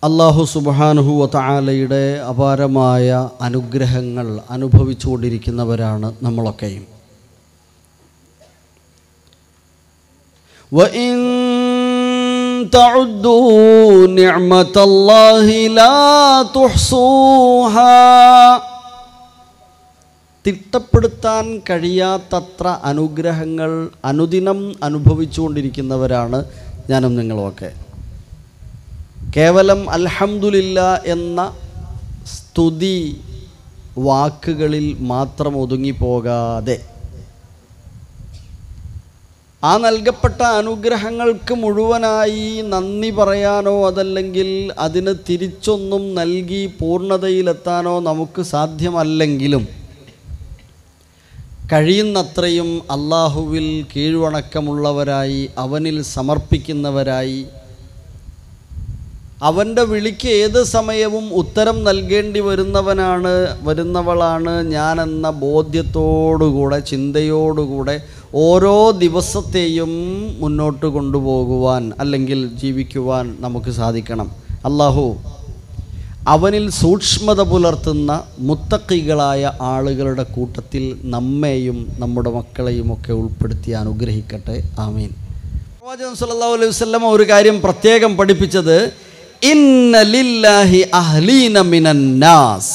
അള്ളാഹു സുബാനുഹു വതആലയുടെ അപാരമായ അനുഗ്രഹങ്ങൾ അനുഭവിച്ചുകൊണ്ടിരിക്കുന്നവരാണ് നമ്മളൊക്കെയും وإن تعدوا نعمة الله لا تحصوها തിട്ടപ്പെടുത്താൻ കഴിയാത്തത്ര അനുഗ്രഹങ്ങൾ അനുദിനം അനുഭവിച്ചുകൊണ്ടിരിക്കുന്നവരാണ് ഞാനും നിങ്ങളുമൊക്കെ കേവലം അൽഹംദുലില്ല എന്ന സ്തുതി വാക്കുകളിൽ മാത്രം ഒതുങ്ങിപ്പോകാതെ ആ നൽകപ്പെട്ട അനുഗ്രഹങ്ങൾക്ക് മുഴുവനായി നന്ദി പറയാനോ അതല്ലെങ്കിൽ അതിന് തിരിച്ചൊന്നും നൽകി പൂർണ്ണതയിലെത്താനോ നമുക്ക് സാധ്യമല്ലെങ്കിലും കഴിയുന്നത്രയും അള്ളാഹുവിൽ കീഴ്വണക്കമുള്ളവരായി അവനിൽ സമർപ്പിക്കുന്നവരായി അവൻ്റെ വിളിക്ക് ഏത് സമയവും ഉത്തരം നൽകേണ്ടി വരുന്നവനാണ് വരുന്നവളാണ് ഞാനെന്ന ബോധ്യത്തോടുകൂടെ ചിന്തയോടുകൂടെ ഓരോ ദിവസത്തെയും മുന്നോട്ട് കൊണ്ടുപോകുവാൻ അല്ലെങ്കിൽ ജീവിക്കുവാൻ നമുക്ക് സാധിക്കണം അള്ളാഹു അവനിൽ സൂക്ഷ്മത പുലർത്തുന്ന മുത്തക്കികളായ ആളുകളുടെ കൂട്ടത്തിൽ നമ്മെയും നമ്മുടെ മക്കളെയും ഒക്കെ ഉൾപ്പെടുത്തി അനുഗ്രഹിക്കട്ടെ ആമീൻ പ്രവാചകൻ സല്ലല്ലാഹു അലൈഹി വസല്ലമ ഒരു കാര്യം പ്രത്യേകം പഠിപ്പിച്ചത് ഇന്ന ലില്ലാഹി അഹ്ലീന മിനന്നാസ്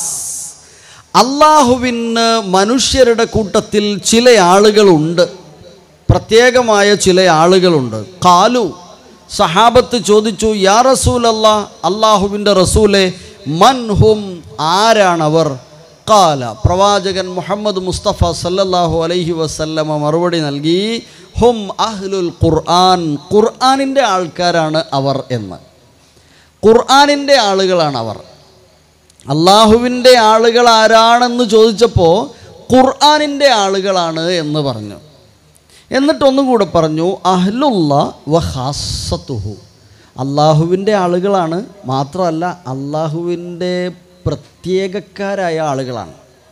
അള്ളാഹുവിന് മനുഷ്യരുടെ കൂട്ടത്തിൽ ചില ആളുകളുണ്ട് പ്രത്യേകമായ ചില ആളുകളുണ്ട് കാലു സഹാബത്ത് ചോദിച്ചു യാ റസൂലല്ലാ അള്ളാഹുവിൻ്റെ റസൂലെ മൻഹും ആരാണവർ കാല പ്രവാചകൻ മുഹമ്മദ് മുസ്തഫ സല്ലല്ലാഹു അലൈഹി വസല്ലമ മറുപടി നൽകി ഹും അഹ്ലുൽ ഖുർആൻ ഖുർആനിൻ്റെ ആൾക്കാരാണ് അവർ എന്ന് ഖുർആനിൻ്റെ ആളുകളാണ് അവർ അള്ളാഹുവിൻ്റെ ആളുകൾ ആരാണെന്ന് ചോദിച്ചപ്പോൾ ഖുർആനിൻ്റെ ആളുകളാണ് എന്ന് പറഞ്ഞു എന്നിട്ടൊന്നുകൂടെ പറഞ്ഞു അഹ്ലുള്ള വഹാസത്തുഹു അള്ളാഹുവിൻ്റെ ആളുകളാണ് മാത്രമല്ല അള്ളാഹുവിൻ്റെ പ്രത്യേകക്കാരായ ആളുകളാണ്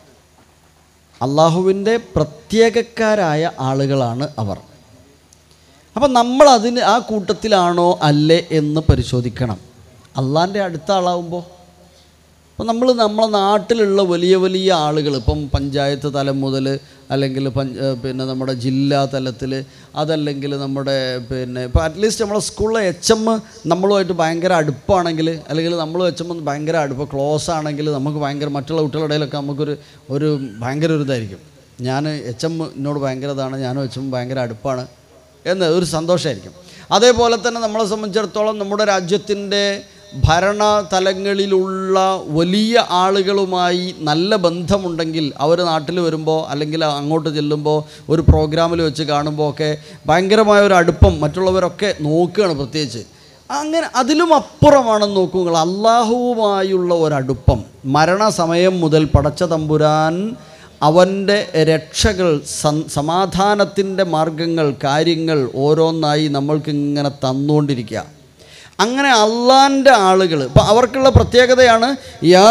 അള്ളാഹുവിൻ്റെ പ്രത്യേകക്കാരായ ആളുകളാണ് അവർ അപ്പം നമ്മൾ അതിന് ആ കൂട്ടത്തിലാണോ അല്ലേ എന്ന് പരിശോധിക്കണം അള്ളാൻ്റെ അടുത്ത ആളാവുമ്പോൾ അപ്പം നമ്മൾ നമ്മളെ നാട്ടിലുള്ള വലിയ വലിയ ആളുകൾ ഇപ്പം പഞ്ചായത്ത് തലം മുതൽ അല്ലെങ്കിൽ പഞ്ച പിന്നെ നമ്മുടെ ജില്ലാ തലത്തിൽ അതല്ലെങ്കിൽ നമ്മുടെ പിന്നെ ഇപ്പോൾ അറ്റ്ലീസ്റ്റ് നമ്മളെ സ്കൂളിലെ എച്ച് എം നമ്മളുമായിട്ട് ഭയങ്കര അടുപ്പാണെങ്കിൽ അല്ലെങ്കിൽ നമ്മൾ എച്ച് എം ഭയങ്കര അടുപ്പ് ക്ലോസ് ആണെങ്കിൽ നമുക്ക് ഭയങ്കര മറ്റുള്ള കുട്ടികളുടെ ഇടയിലൊക്കെ നമുക്കൊരു ഒരു ഭയങ്കര ഒരു ഇതായിരിക്കും ഞാൻ എച്ച് എം എന്നോട് ഭയങ്കര ഇതാണ് ഞാനും എച്ച് എം ഭയങ്കര അടുപ്പാണ് എന്ന് ഒരു സന്തോഷമായിരിക്കും അതേപോലെ തന്നെ നമ്മളെ സംബന്ധിച്ചിടത്തോളം നമ്മുടെ രാജ്യത്തിൻ്റെ ഭരണ തലങ്ങളിലുള്ള വലിയ ആളുകളുമായി നല്ല ബന്ധമുണ്ടെങ്കിൽ അവർ നാട്ടിൽ വരുമ്പോൾ അല്ലെങ്കിൽ അങ്ങോട്ട് ചെല്ലുമ്പോൾ ഒരു പ്രോഗ്രാമിൽ വെച്ച് കാണുമ്പോൾ ഒക്കെ ഭയങ്കരമായ ഒരു അടുപ്പം മറ്റുള്ളവരൊക്കെ നോക്കുകയാണ് പ്രത്യേകിച്ച് അങ്ങനെ അതിലും അപ്പുറമാണെന്ന് നോക്കൂ നിങ്ങൾ അള്ളാഹുവുമായുള്ള ഒരടുപ്പം മരണസമയം മുതൽ പടച്ച തമ്പുരാൻ അവൻ്റെ രക്ഷകൾ സമാധാനത്തിൻ്റെ മാർഗങ്ങൾ കാര്യങ്ങൾ ഓരോന്നായി നമ്മൾക്ക് ഇങ്ങനെ തന്നുകൊണ്ടിരിക്കുക അങ്ങനെ അള്ളാൻ്റെ ആളുകൾ ഇപ്പം അവർക്കുള്ള പ്രത്യേകതയാണ് യാ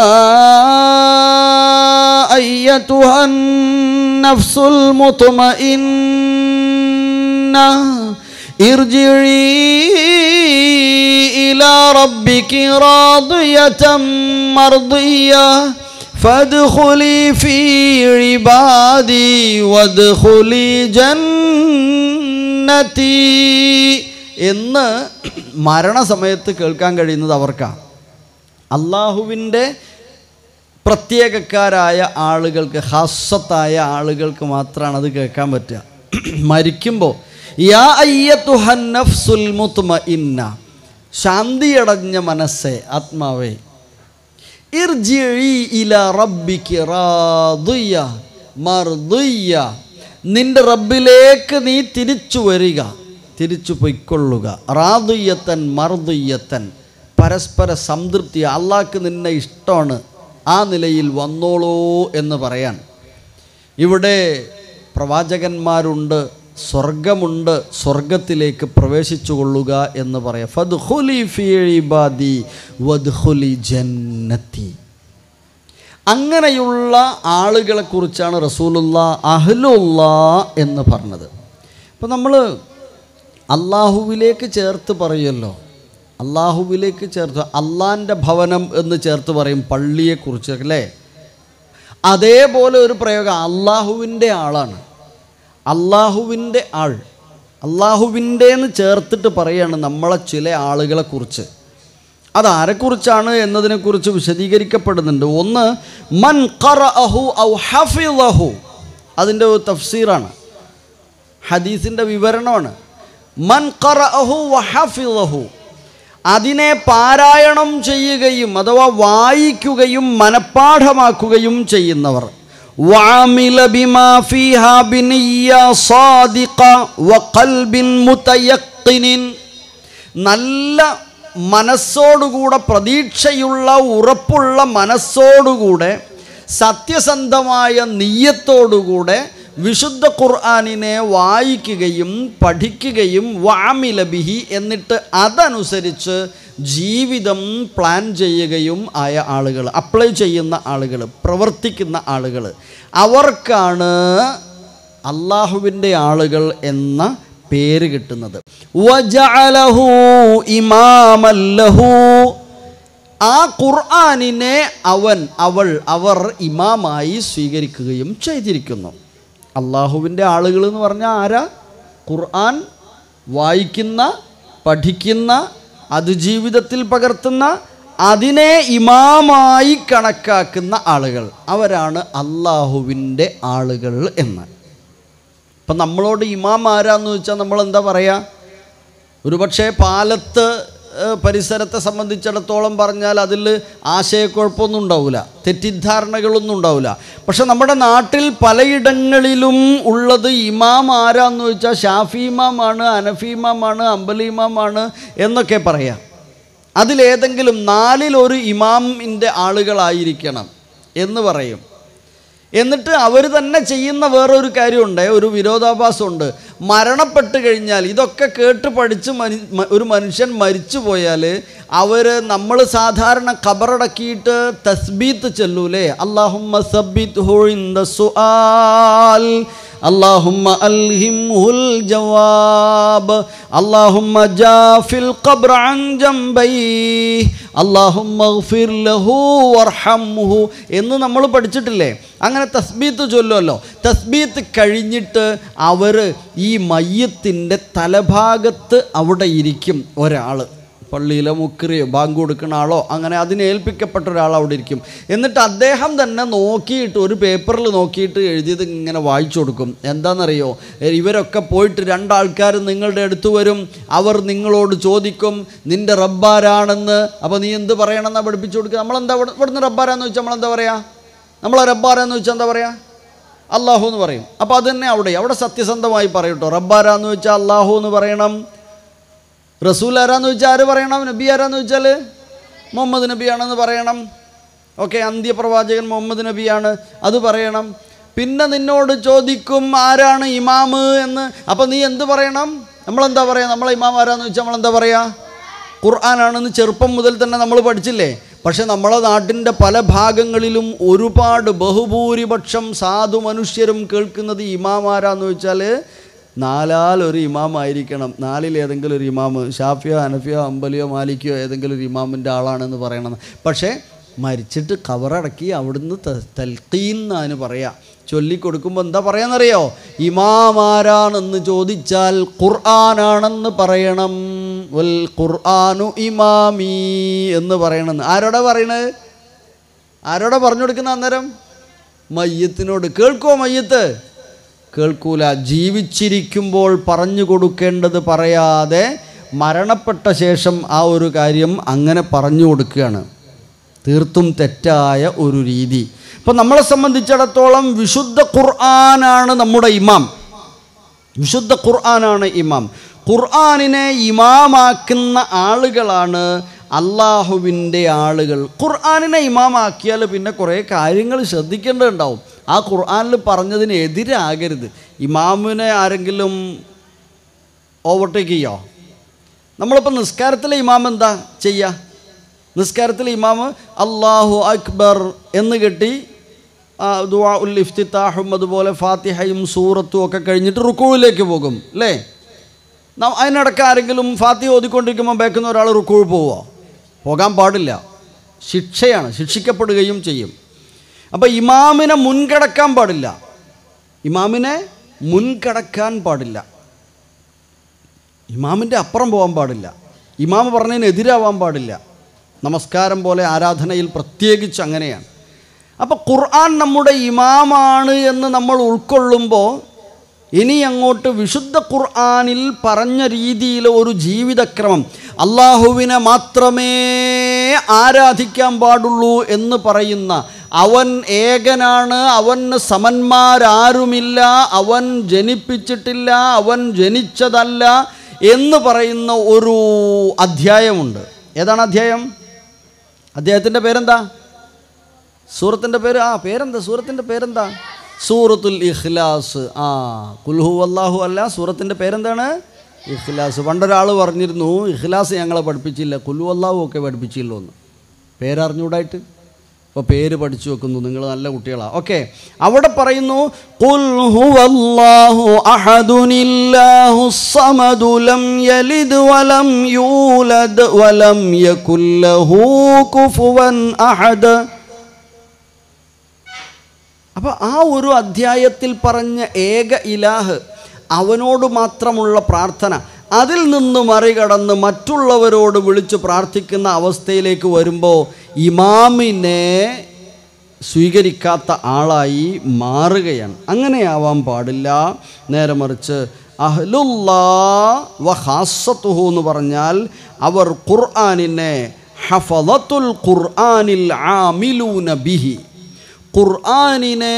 അയ്യതുഹൻ നഫ്സുൽ മുത്മഇന്ന ارجعي إلى ربك راضية مرضية فادخلي في عبادي وادخلي جنتي എന്ന് മരണസമയത്ത് കേൾക്കാൻ കഴിയുന്നത് അവർക്കാണ് അള്ളാഹുവിൻ്റെ പ്രത്യേകക്കാരായ ആളുകൾക്ക് ഹസ്സത്തായ ആളുകൾക്ക് മാത്രമാണ് അത് കേൾക്കാൻ പറ്റുക മരിക്കുമ്പോൾ യാ അയ്യത്തുഹൻ നഫ്സുൽ മുത്മ ഇന്ന ശാന്തിയടഞ്ഞ മനസ്സേ ആത്മാവേ ഇർജിഇ ഇല റബ്ബിക്ക് റാദിയ മർദിയ നിന്റെ റബ്ബിലേക്ക് നീ തിരിച്ചു വരിക തിരിച്ചു പൊയ്ക്കൊള്ളുക റാദുയ്യത്തൻ മർദുയ്യത്തൻ പരസ്പര സംതൃപ്തി അള്ളാഹ്ക്ക് നിന്നെ ഇഷ്ടമാണ് ആ നിലയിൽ വന്നോളൂ എന്ന് പറയാൻ ഇവിടെ പ്രവാചകന്മാരുണ്ട് സ്വർഗമുണ്ട് സ്വർഗത്തിലേക്ക് പ്രവേശിച്ചു കൊള്ളുക എന്ന് പറയാം ഫദ്ഖുലി ഫീ ഇബാദി വദ്ഖുലി ജന്നത്തി അങ്ങനെയുള്ള ആളുകളെക്കുറിച്ചാണ് റസൂലുള്ള അഹ്ലുള്ള എന്ന് പറഞ്ഞത് അപ്പോൾ നമ്മൾ അള്ളാഹുവിലേക്ക് ചേർത്ത് പറയുമല്ലോ അള്ളാഹുവിലേക്ക് ചേർത്ത് അള്ളാൻ്റെ ഭവനം എന്ന് ചേർത്ത് പറയും പള്ളിയെക്കുറിച്ച് അല്ലേ അതേപോലെ ഒരു പ്രയോഗം അള്ളാഹുവിൻ്റെ ആളാണ് അള്ളാഹുവിൻ്റെ ആൾ അള്ളാഹുവിൻ്റെ എന്ന് ചേർത്തിട്ട് പറയാണ് നമ്മളെ ചില ആളുകളെ കുറിച്ച് അതാരെക്കുറിച്ചാണ് എന്നതിനെക്കുറിച്ച് വിശദീകരിക്കപ്പെടുന്നുണ്ട് ഒന്ന് മൻ ഖറഅഹു ഔ ഹഫിളഹു അതിൻ്റെ ഒരു തഫ്സീറാണ് ഹദീസിൻ്റെ വിവരണമാണ് മൻ ഖറഅഹു വ ഹഫിളഹു അതിനെ പാരായണം ചെയ്യുകയും അഥവാ വായിക്കുകയും മനഃപ്പാഠമാക്കുകയും ചെയ്യുന്നവർ وعمل بما فيها بنية صادقة وقلب متيقن നല്ല മനസ്സോടുകൂടെ പ്രതീക്ഷയുള്ള ഉറപ്പുള്ള മനസ്സോടുകൂടെ സത്യസന്ധമായ നീയത്തോടുകൂടെ വിശുദ്ധ ഖുർആാനിനെ വായിക്കുകയും പഠിക്കുകയും വാമിലബിഹി എന്നിട്ട് അതനുസരിച്ച് ജീവിതം പ്ലാൻ ചെയ്യുകയും ആയ ആളുകൾ അപ്ലൈ ചെയ്യുന്ന ആളുകൾ പ്രവർത്തിക്കുന്ന ആളുകൾ അവർക്കാണ് അള്ളാഹുവിൻ്റെ ആളുകൾ എന്ന പേര് കിട്ടുന്നത് വജഅലഹു ഇമാമല്ലഹു ആ ഖുർആാനിനെ അവൻ അവൾ അവർ ഇമാമായി സ്വീകരിക്കുകയും ചെയ്തിരിക്കുന്നു അള്ളാഹുവിൻ്റെ ആളുകൾ എന്ന് പറഞ്ഞാൽ ആരാ ഖുർആൻ വായിക്കുന്ന പഠിക്കുന്ന അത് ജീവിതത്തിൽ പകർത്തുന്ന അതിനെ ഇമാമായി കണക്കാക്കുന്ന ആളുകൾ അവരാണ് അള്ളാഹുവിൻ്റെ ആളുകൾ എന്ന് ഇപ്പം നമ്മളോട് ഇമാം ആരാന്ന് വെച്ചാൽ നമ്മൾ എന്താ പറയുക ഒരുപക്ഷെ പാലത്ത് ഏഹ്, പരിസരത്തെ സംബന്ധിച്ചിടത്തോളം പറഞ്ഞാൽ അതിൽ ആശയക്കുഴപ്പമൊന്നും ഉണ്ടാവില്ല തെറ്റിദ്ധാരണകളൊന്നും ഉണ്ടാവില്ല പക്ഷെ നമ്മുടെ നാട്ടിൽ പലയിടങ്ങളിലും ഉള്ളത് ഇമാം ആരാന്ന് വെച്ചാൽ ഷാഫി ഇമാമാണ് അനഫി ഇമാമാണ് അമ്പലി ഇമാമാണ് എന്നൊക്കെ പറയാം അതിലേതെങ്കിലും നാലിൽ ഒരു ഇമാമിൻ്റെ ആളുകളായിരിക്കണം എന്ന് പറയും എന്നിട്ട് അവർ തന്നെ ചെയ്യുന്ന വേറൊരു കാര്യമുണ്ട് ഒരു വിരോധാഭാസമുണ്ട് മരണപ്പെട്ട് കഴിഞ്ഞാൽ ഇതൊക്കെ കേട്ട് പഠിച്ച് മനി മ- ഒരു മനുഷ്യൻ മരിച്ചു പോയാൽ അവർ നമ്മൾ സാധാരണ ഖബറടക്കിയിട്ട് തസ്ബീത്ത് ചെല്ലൂലേ അള്ളാഹുമ്മ സബ്ബിത് ഹു ഇൻദ സുആൽ اللهم ألهمه الجواب اللهم جاف القبر عن جنبيه اللهم اغفر له وارحمه എന്ന് നമ്മൾ പഠിച്ചിട്ടില്ലേ അങ്ങനെ തസ്ബീത്ത് ചൊല്ലുമല്ലോ തസ്ബീത്ത് കഴിഞ്ഞിട്ട് അവർ ഈ മയ്യത്തിൻ്റെ തലഭാഗത്ത് അവിടെ ഇരിക്കും ഒരാൾ പള്ളിയിലെ മുക്രിയോ ബാങ്ക് കൊടുക്കുന്ന ആളോ അങ്ങനെ അതിനെ ഏൽപ്പിക്കപ്പെട്ട ഒരാൾ അവിടെ ഇരിക്കും എന്നിട്ട് അദ്ദേഹം തന്നെ നോക്കിയിട്ട് ഒരു പേപ്പറിൽ നോക്കിയിട്ട് എഴുതിയത് ഇങ്ങനെ വായിച്ചു കൊടുക്കും എന്താണെന്നറിയോ ഇവരൊക്കെ പോയിട്ട് രണ്ടാൾക്കാർ നിങ്ങളുടെ അടുത്ത് വരും അവർ നിങ്ങളോട് ചോദിക്കും നിൻ്റെ റബ്ബാരാണെന്ന് അപ്പോൾ നീ എന്ത് പറയണമെന്നാണ് പഠിപ്പിച്ചു കൊടുക്കുക നമ്മളെന്താ ഇവിടെ ഇവിടുന്ന് റബ്ബാരാന്ന് വെച്ചാൽ നമ്മളെന്താ പറയുക നമ്മളെ റബ്ബാരാന്ന് വെച്ചാൽ എന്താ പറയുക അള്ളാഹു എന്ന് പറയും അപ്പോൾ അത് തന്നെ അവിടെ അവിടെ സത്യസന്ധമായി പറയട്ടോ റബ്ബാരാന്ന് വെച്ചാൽ അള്ളാഹു എന്ന് പറയണം റസൂൽ ആരാന്ന് വെച്ചാൽ ആര് പറയണം നബി ആരാന്ന് വെച്ചാൽ മുഹമ്മദ് നബിയാണെന്ന് പറയണം ഓക്കെ അന്ത്യപ്രവാചകൻ മുഹമ്മദ് നബിയാണ് അത് പറയണം പിന്നെ നിന്നോട് ചോദിക്കും ആരാണ് ഇമാമ് എന്ന് അപ്പോൾ നീ എന്ത് പറയണം നമ്മളെന്താ പറയുക നമ്മളെ ഇമാം ആരാന്ന് വെച്ചാൽ നമ്മളെന്താ പറയുക ഖുർആനാണെന്ന് ചെറുപ്പം മുതൽ തന്നെ നമ്മൾ പഠിച്ചില്ലേ പക്ഷെ നമ്മളെ നാട്ടിൻ്റെ പല ഭാഗങ്ങളിലും ഒരുപാട് ബഹുഭൂരിപക്ഷം സാധു മനുഷ്യരും കേൾക്കുന്നത് ഇമാമാരാന്ന് വെച്ചാൽ നാലാൽ ഒരു ഇമാമായിരിക്കണം നാലിൽ ഏതെങ്കിലും ഒരു ഇമാമ് ഷാഫിയോ അനഫിയോ അമ്പലിയോ മാലിക്കോ ഏതെങ്കിലും ഒരു ഇമാമിൻ്റെ ആളാണെന്ന് പറയണം പക്ഷേ മരിച്ചിട്ട് കവറടക്കി അവിടുന്ന് ത- തൽക്കീൻ എന്നാണ് പറയാ ചൊല്ലിക്കൊടുക്കുമ്പോൾ എന്താ പറയാന്നറിയോ ഇമാമാരാണെന്ന് ചോദിച്ചാൽ ഖുർആനാണെന്ന് പറയണം വൽ ഖുർആനു ഇമാമീ എന്ന് പറയണമെന്ന് ആരോടാ പറയണത് ആരോടാ പറഞ്ഞു കൊടുക്കുന്ന അന്നേരം മയ്യത്തിനോട് കേൾക്കുമോ മയ്യത്ത് കേൾക്കൂല ജീവിച്ചിരിക്കുമ്പോൾ പറഞ്ഞു കൊടുക്കേണ്ടത് പറയാതെ മരണപ്പെട്ട ശേഷം ആ ഒരു കാര്യം അങ്ങനെ പറഞ്ഞു കൊടുക്കുകയാണ് തീർത്തും തെറ്റായ ഒരു രീതി ഇപ്പം നമ്മളെ സംബന്ധിച്ചിടത്തോളം വിശുദ്ധ ഖുർആനാണ് നമ്മുടെ ഇമാം വിശുദ്ധ ഖുർആനാണ് ഇമാം ഖുർആനിനെ ഇമാമാക്കുന്ന ആളുകളാണ് അള്ളാഹുവിൻ്റെ ആളുകൾ ഖുർആനിനെ ഇമാമാക്കിയാൽ പിന്നെ കുറേ കാര്യങ്ങൾ ശ്രദ്ധിക്കേണ്ടതുണ്ടാവും ആ ഖുർആനിൽ പറഞ്ഞതിന് എതിരാകരുത് ഇമാമിനെ ആരെങ്കിലും ഓവർടേക്ക് ചെയ്യോ നമ്മളിപ്പോൾ നിസ്കാരത്തിലെ ഇമാം എന്താ ചെയ്യുക നിസ്കാരത്തിലെ ഇമാമ് അള്ളാഹു അക്ബർ എന്ന് കെട്ടി ആ, ദുആ ഉൽ ഇഫ്തിത്താഹും അതുപോലെ ഫാത്തിഹയും സൂറത്തും ഒക്കെ കഴിഞ്ഞിട്ട് റുക്കുവിലേക്ക് പോകും അല്ലേ ന- അതിനിടയ്ക്ക് ആരെങ്കിലും ഫാത്തി ഓതിക്കൊണ്ടിരിക്കുമ്പോൾ ബേക്കുന്ന ഒരാൾ റുക്കൂഴ് പോവുമോ പോകാൻ പാടില്ല ശിക്ഷയാണ് ശിക്ഷിക്കപ്പെടുകയും ചെയ്യും അപ്പോൾ ഇമാമിനെ മുൻകടക്കാൻ പാടില്ല ഇമാമിനെ മുൻകടക്കാൻ പാടില്ല ഇമാമിൻ്റെ അപ്പുറം പോകാൻ പാടില്ല ഇമാമ് പറഞ്ഞതിന് എതിരാവാൻ പാടില്ല നമസ്കാരം പോലെ ആരാധനയിൽ പ്രത്യേകിച്ച് അങ്ങനെയാണ് അപ്പോൾ ഖുർആൻ നമ്മുടെ ഇമാമാണ് എന്ന് നമ്മൾ ഉൾക്കൊള്ളുമ്പോൾ ഇനി അങ്ങോട്ട് വിശുദ്ധ ഖുർആനിൽ പറഞ്ഞ രീതിയിൽ ഒരു ജീവിതക്രമം അള്ളാഹുവിനെ മാത്രമേ ആരാധിക്കാൻ പാടുള്ളൂ എന്ന് പറയുന്ന അവൻ ഏകനാണ് അവന് സമന്മാരാരുമില്ല അവൻ ജനിപ്പിച്ചിട്ടില്ല അവൻ ജനിച്ചതല്ല എന്ന് പറയുന്ന ഒരു അധ്യായമുണ്ട് ഏതാണ് അധ്യായം അദ്ദേഹത്തിൻ്റെ പേരെന്താ സൂറത്തിൻ്റെ പേര് ആ പേരെന്താ സൂറത്തിൻ്റെ പേരെന്താ സൂറത്തുൽ ഇഖ്ലാസ് ആ കുൽഹു അല്ലാഹു അല്ല സൂറത്തിൻ്റെ പേരെന്താണ് ഇഖ്ലാസ് പണ്ടൊരാൾ പറഞ്ഞിരുന്നു ഇഖ്ലാസ് ഞങ്ങളെ പഠിപ്പിച്ചില്ല കുൽഹു അല്ലാഹു ഒക്കെ പഠിപ്പിച്ചില്ലോ എന്ന് പേരറിഞ്ഞൂടായിട്ട് അപ്പോൾ പേര് പഠിച്ചു വെക്കുന്നു നിങ്ങൾ നല്ല കുട്ടികളാണ് ഓക്കെ അവിടെ പറയുന്നു "ഖുൽ ഹുവല്ലാഹു അഹദുനില്ലാഹു സമദു ലം യലിദ് വലം യൂലദ് വലം യകുൽ ലഹു കുഫുവൻ അഹദ് അപ്പോൾ ആ ഒരു അധ്യായത്തിൽ പറഞ്ഞ ഏക ഇലാഹ് അവനോട് മാത്രമുള്ള പ്രാർത്ഥന അതിൽ നിന്ന് മറികടന്ന് മറ്റുള്ളവരോട് വിളിച്ച് പ്രാർത്ഥിക്കുന്ന അവസ്ഥയിലേക്ക് വരുമ്പോൾ ഇമാമിനെ സ്വീകരിക്കാത്ത ആളായി മാറുകയാണ് അങ്ങനെയാവാൻ പാടില്ല നേരെ മറിച്ച് അഹ്ലുല്ലാ വ ഹാസത്തുഹു എന്ന് പറഞ്ഞാൽ അവർ ഖുർആനിനെ ഹഫലത്തുൽ ഖുർആനിൽ ആമിലൂന ബിഹി ഖുർആനിനെ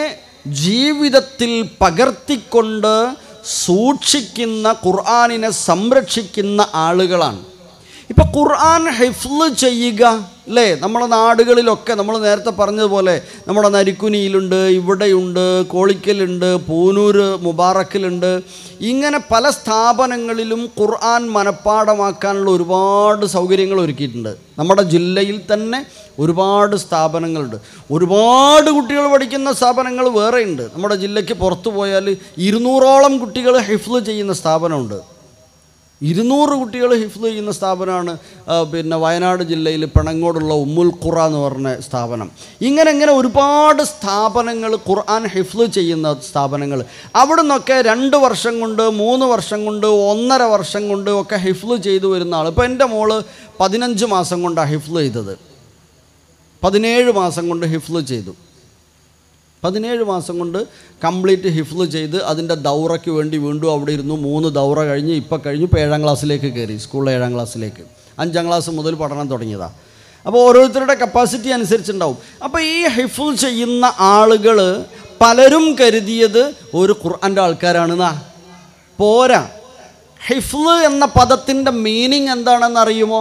ജീവിതത്തിൽ പകർത്തിക്കൊണ്ട് സൂക്ഷിക്കുന്ന ഖുർആനിനെ സംരക്ഷിക്കുന്ന ആളുകളാണ് ഇപ്പം ഖുർആൻ ഹിഫ്ല് ചെയ്യുക അല്ലേ നമ്മുടെ നാടുകളിലൊക്കെ നമ്മൾ നേരത്തെ പറഞ്ഞതുപോലെ നമ്മുടെ നരിക്കുനിയിലുണ്ട് ഇവിടെയുണ്ട് കോളിക്കലുണ്ട് പൂനൂർ മുബാറക്കിലുണ്ട് ഇങ്ങനെ പല സ്ഥാപനങ്ങളിലും ഖുർആൻ മനഃപ്പാടമാക്കാനുള്ള ഒരുപാട് സൗകര്യങ്ങൾ ഒരുക്കിയിട്ടുണ്ട് നമ്മുടെ ജില്ലയിൽ തന്നെ ഒരുപാട് സ്ഥാപനങ്ങളുണ്ട് ഒരുപാട് കുട്ടികൾ പഠിക്കുന്ന സ്ഥാപനങ്ങൾ വേറെയുണ്ട് നമ്മുടെ ജില്ലയ്ക്ക് പുറത്തു പോയാൽ ഇരുന്നൂറോളം കുട്ടികൾ ഹിഫ്ല് ചെയ്യുന്ന സ്ഥാപനമുണ്ട് ഇരുന്നൂറ് കുട്ടികൾ ഹിഫ്ല് ചെയ്യുന്ന സ്ഥാപനമാണ് ആ, പിന്നെ വയനാട് ജില്ലയിൽ പിണങ്ങോടുള്ള ഉമ്മുൽ ഖുറ എന്ന് പറഞ്ഞ സ്ഥാപനം ഇങ്ങനെ ഇങ്ങനെ ഒരുപാട് സ്ഥാപനങ്ങൾ ഖുർആൻ ഹിഫ്ല് ചെയ്യുന്ന സ്ഥാപനങ്ങൾ അവിടെ നിന്നൊക്കെ രണ്ട് വർഷം കൊണ്ട് മൂന്ന് വർഷം കൊണ്ട് ഒന്നര വർഷം കൊണ്ട് ഒക്കെ ഹിഫ്ല് ചെയ്തു വരുന്ന ആൾ ഇപ്പോൾ എൻ്റെ മോള് പതിനഞ്ച് മാസം കൊണ്ടാണ് ഹിഫ്ല് ചെയ്തത് പതിനേഴ് മാസം കൊണ്ട് ഹിഫ്ല് ചെയ്തു പതിനേഴ് മാസം കൊണ്ട് കംപ്ലീറ്റ് ഹിഫ്ല് ചെയ്ത് അതിൻ്റെ ദൗറയ്ക്ക് വേണ്ടി വീണ്ടും അവിടെ ഇരുന്നു മൂന്ന് ദൗറ കഴിഞ്ഞ് ഇപ്പം കഴിഞ്ഞു ഇപ്പോൾ ഏഴാം ക്ലാസ്സിലേക്ക് കയറി സ്കൂളിലെ ഏഴാം ക്ലാസ്സിലേക്ക് അഞ്ചാം ക്ലാസ് മുതൽ പഠനം തുടങ്ങിയതാണ് അപ്പോൾ ഓരോരുത്തരുടെ കപ്പാസിറ്റി അനുസരിച്ചുണ്ടാവും അപ്പോൾ ഈ ഹിഫ്ൽ ചെയ്യുന്ന ആളുകൾ പലരും കരുതിയത് ഒരു ഖുർആൻ്റെ ആൾക്കാരാണെന്നാ പോരാ ഹിഫ്ല് എന്ന പദത്തിൻ്റെ മീനിങ് എന്താണെന്ന് അറിയുമോ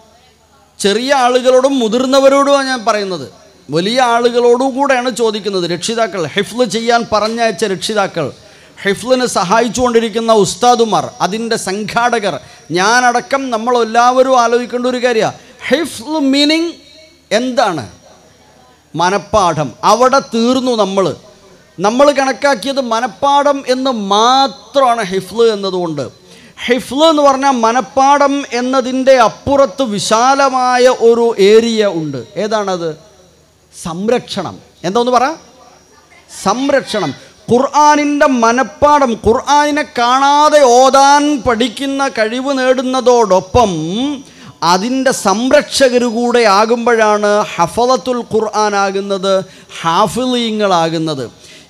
ചെറിയ ആളുകളോടും മുതിർന്നവരോടുമാണ് ഞാൻ പറയുന്നത് വലിയ ആളുകളോടും കൂടെയാണ് ചോദിക്കുന്നത് രക്ഷിതാക്കൾ ഹിഫ്ല് ചെയ്യാൻ പറഞ്ഞയച്ച രക്ഷിതാക്കൾ ഹിഫ്ലിന് സഹായിച്ചുകൊണ്ടിരിക്കുന്ന ഉസ്താദുമാർ അതിൻ്റെ സംഘാടകർ ഞാനടക്കം നമ്മളെല്ലാവരും ആലോചിക്കേണ്ട ഒരു കാര്യമാണ് ഹിഫ്ല് മീനിങ് എന്താണ് മനപ്പാഠം അവിടെ തീർന്നു നമ്മൾ നമ്മൾ കണക്കാക്കിയത് മനപ്പാഠം എന്ന് മാത്രമാണ് ഹിഫ്ല് എന്നതുകൊണ്ട് ഹിഫ്ല് എന്ന് പറഞ്ഞാൽ മനപ്പാഠം എന്നതിൻ്റെ അപ്പുറത്ത് വിശാലമായ ഒരു ഏരിയ ഉണ്ട് ഏതാണത് സംരക്ഷണം എന്താന്ന് പറ സംരക്ഷണം ഖുർആാനിൻ്റെ മനപ്പാഠം ഖുർആാനിനെ കാണാതെ ഓതാൻ പഠിക്കുന്ന കഴിവ് നേടുന്നതോടൊപ്പം അതിൻ്റെ സംരക്ഷകർ കൂടെ ആകുമ്പോഴാണ് ഹഫലത്തുൽ ഖുർആൻ ആകുന്നത് ഹാഫിലീങ്ങളാകുന്നത്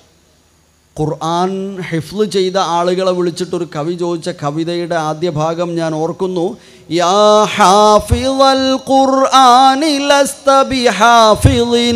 ഖുർആൻ ഹിഫ്ല് ചെയ്ത ആളുകളെ വിളിച്ചിട്ടൊരു കവി ചോദിച്ച കവിതയുടെ ആദ്യ ഭാഗം ഞാൻ ഓർക്കുന്നു യാ ഹാഫിളൽ ഖുർആനി ലസ്ത ബിഹാഫിളിൻ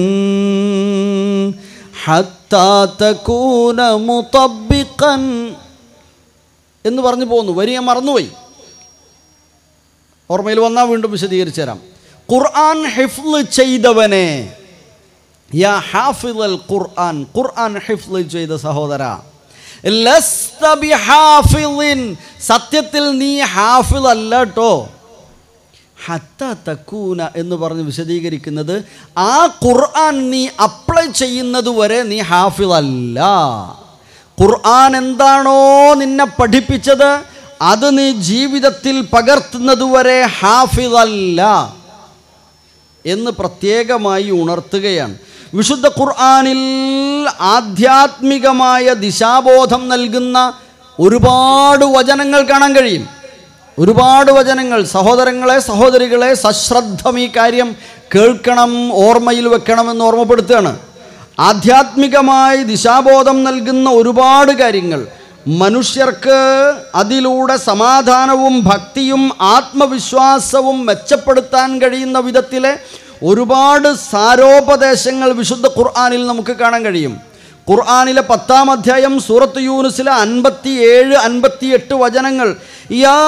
ഹത്താ തകൂന മുതബ്ബിഖൻ എന്ന് പറഞ്ഞു പോന്നു വരി ഞാൻ മറന്നുപോയി ഓർമ്മയിൽ വന്നാൽ വീണ്ടും വിശദീകരിച്ചു തരാം ഖുർആൻ ഹിഫ്ല് ചെയ്തവനെ യാ ഹാഫിദൽ ഖുർആൻ ഖുർആൻ ഹിഫ്ല് ചെയ്ത സഹോദര ലസ്ത ബിഹാഫിളിൻ സത്യത്തിൽ നീ ഹാഫിൾ അല്ല കേട്ടോ ഹത്ത തക്കൂന എന്ന് പറഞ്ഞ് വിശദീകരിക്കുന്നത് ആ ഖുർആൻ നീ അപ്ലൈ ചെയ്യുന്നത് വരെ നീ ഹാഫിൾ അല്ല ഖുർആൻ എന്താണോ നിന്നെ പഠിപ്പിച്ചത് അത് നീ ജീവിതത്തിൽ പകർത്തുന്നതുവരെ ഹാഫിദല്ല എന്ന് പ്രത്യേകമായി ഉണർത്തുകയാണ് വിശുദ്ധ ഖുർആാനിൽ ആധ്യാത്മികമായ ദിശാബോധം നൽകുന്ന ഒരുപാട് വചനങ്ങൾ കാണാൻ കഴിയും ഒരുപാട് വചനങ്ങൾ സഹോദരങ്ങളെ സഹോദരികളെ സശ്രദ്ധം ഈ കാര്യം കേൾക്കണം ഓർമ്മയിൽ വെക്കണമെന്ന് ഓർമ്മപ്പെടുത്തുകയാണ് ആധ്യാത്മികമായി ദിശാബോധം നൽകുന്ന ഒരുപാട് കാര്യങ്ങൾ മനുഷ്യർക്ക് അതിലൂടെ സമാധാനവും ഭക്തിയും ആത്മവിശ്വാസവും മെച്ചപ്പെടുത്താൻ കഴിയുന്ന വിധത്തിലെ ഒരുപാട് സാരോപദേശങ്ങൾ വിശുദ്ധ ഖുർആാനിൽ നമുക്ക് കാണാൻ കഴിയും ഖുർആാനിലെ പത്താം അധ്യായം സൂറത്ത് യൂനുസിലെ അൻപത്തി ഏഴ് അൻപത്തി എട്ട് വചനങ്ങൾ യാ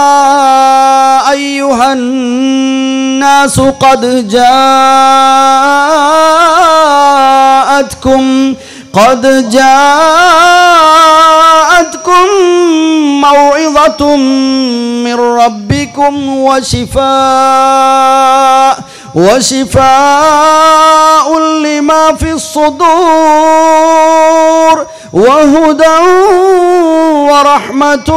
അയ്യുഹന്നാസു ഖദ് ജാഅത്കും ഖദ് جاءتكم موعظة من ربكم وشفاء وشفاء لما في الصدور وهدى ورحمة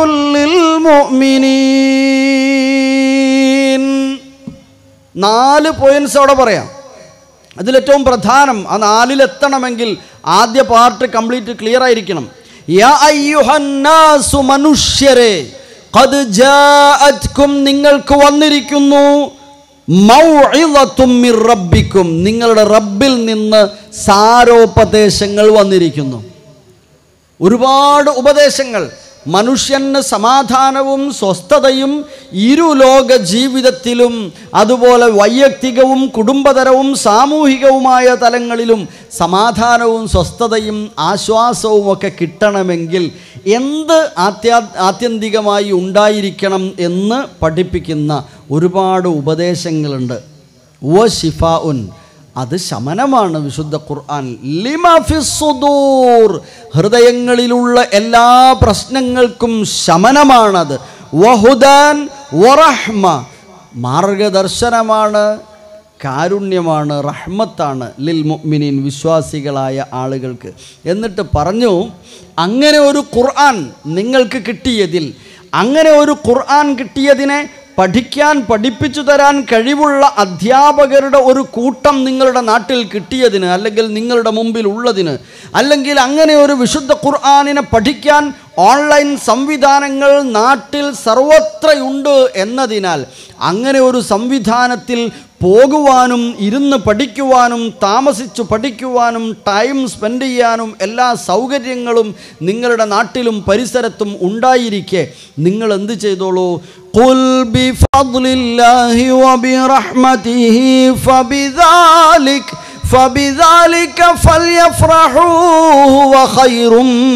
للمؤمنين നാല് പോയിന്റ്സ് അവിടെ പറയാം അതിലേറ്റവും പ്രധാനം ആ നാലിലെത്തണമെങ്കിൽ ആദ്യ പാർട്ട് കംപ്ലീറ്റ് ക്ലിയർ ആയിരിക്കണം യാ അയ്യുഹന്നാസു മനുഷ്യരെ ഖദ് ജാഅത്കും നിങ്ങൾക്ക് വന്നിരിക്കുന്നു മൗഇളത്തും മിർ റബ്ബിക്കും നിങ്ങളുടെ റബ്ബിൽ നിന്ന് സാരോപദേശങ്ങൾ വന്നിരിക്കുന്നു ഒരുപാട് ഉപദേശങ്ങൾ മനുഷ്യന് സമാധാനവും സ്വസ്ഥതയും ഇരുലോക ജീവിതത്തിലും അതുപോലെ വൈയക്തികവും കുടുംബതരവും സാമൂഹികവുമായ തലങ്ങളിലും സമാധാനവും സ്വസ്ഥതയും ആശ്വാസവും ഒക്കെ കിട്ടണമെങ്കിൽ എന്ത് ആത്യാ ആത്യന്തികമായി ഉണ്ടായിരിക്കണം എന്ന് പഠിപ്പിക്കുന്ന ഒരുപാട് ഉപദേശങ്ങളുണ്ട് ഓ ഷിഫ ഉൻ അത് ശമനമാണ് വിശുദ്ധ ഖുർആൻ ലിമഫിസുദൂർ ഹൃദയങ്ങളിലുള്ള എല്ലാ പ്രശ്നങ്ങൾക്കും ശമനമാണത് വഹുദാൻ വറഹ്മ മാർഗദർശനമാണ് കാരുണ്യമാണ് റഹ്മത്താണ് ലിൽ മുഅ്മിനീൻ വിശ്വാസികളായ ആളുകൾക്ക് എന്നിട്ട് പറഞ്ഞു അങ്ങനെ ഒരു ഖുർആൻ നിങ്ങൾക്ക് കിട്ടിയതിൽ അങ്ങനെ ഒരു ഖുർആൻ കിട്ടിയതിനെ പഠിക്കാൻ പഠിപ്പിച്ചു തരാൻ കഴിവുള്ള അധ്യാപകരുടെ ഒരു കൂട്ടം നിങ്ങളുടെ നാട്ടിൽ കിട്ടിയതിന് അല്ലെങ്കിൽ നിങ്ങളുടെ മുമ്പിൽ ഉള്ളതിന് അല്ലെങ്കിൽ അങ്ങനെ ഒരു വിശുദ്ധ ഖുർആാനിനെ പഠിക്കാൻ ഓൺലൈൻ സംവിധാനങ്ങൾ നാട്ടിൽ സർവത്രയുണ്ട് എന്നതിനാൽ അങ്ങനെ ഒരു സംവിധാനത്തിൽ പോകുവാനും ഇരുന്ന് പഠിക്കുവാനും താമസിച്ചു പഠിക്കുവാനും ടൈം സ്പെൻഡ് ചെയ്യാനും എല്ലാ സൗകര്യങ്ങളും നിങ്ങളുടെ നാട്ടിലും പരിസരത്തും ഉണ്ടായിരിക്കെ നിങ്ങൾ എന്ത് ചെയ്തോളൂ قل بفضل الله وبرحمته فبذلك فبذلك فليفرحوا هو خير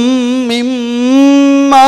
مما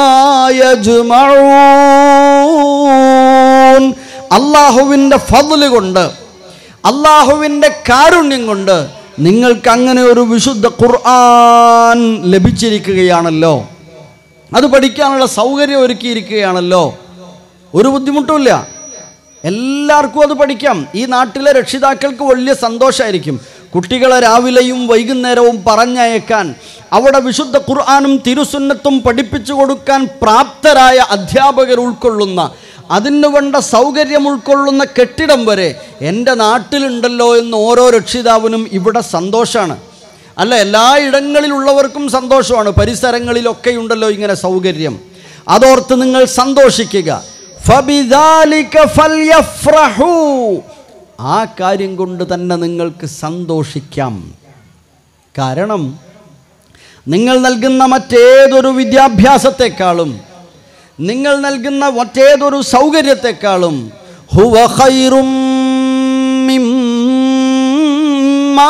يجمعون അള്ളാഹുവിൻ്റെ ഫضല് കൊണ്ട് അള്ളാഹുവിൻ്റെ കാരുണ്യം കൊണ്ട് നിങ്ങൾക്ക് അങ്ങനെ ഒരു വിശുദ്ധ ഖുർആൻ ലഭിച്ചിരിക്കുകയാണല്ലോ അത് പഠിക്കാനുള്ള സൗകര്യം ഒരുക്കിയിരിക്കുകയാണല്ലോ ഒരു ബുദ്ധിമുട്ടുമില്ല എല്ലാവർക്കും അത് പഠിക്കാം ഈ നാട്ടിലെ രക്ഷിതാക്കൾക്ക് വലിയ സന്തോഷമായിരിക്കും കുട്ടികളെ രാവിലെയും വൈകുന്നേരവും പറഞ്ഞയക്കാൻ അവിടെ വിശുദ്ധ ഖുർആാനും തിരുസുന്നത്തും പഠിപ്പിച്ചു കൊടുക്കാൻ പ്രാപ്തരായ അധ്യാപകർ ഉൾക്കൊള്ളുന്ന അതിന് വേണ്ട സൗകര്യം ഉൾക്കൊള്ളുന്ന കെട്ടിടം വരെ എൻ്റെ നാട്ടിലുണ്ടല്ലോ എന്ന് ഓരോ രക്ഷിതാവിനും ഇവിടെ സന്തോഷമാണ് അല്ല എല്ലാ ഇടങ്ങളിലുള്ളവർക്കും സന്തോഷമാണ് പരിസരങ്ങളിലൊക്കെ ഉണ്ടല്ലോ ഇങ്ങനെ സൗകര്യം അതോർത്ത് നിങ്ങൾ സന്തോഷിക്കുക ഫബിദാലിക ഫൽയഫ്രഹൂ. ആ കാര്യം കൊണ്ട് തന്നെ നിങ്ങൾക്ക് സന്തോഷിക്കാം കാരണം നിങ്ങൾ നൽകുന്ന മറ്റേതൊരു വിദ്യാഭ്യാസത്തെക്കാളും നിങ്ങൾ നൽകുന്ന മറ്റേതൊരു സൗകര്യത്തെക്കാളും ഹുവ ഖൈറും മിമ്മാ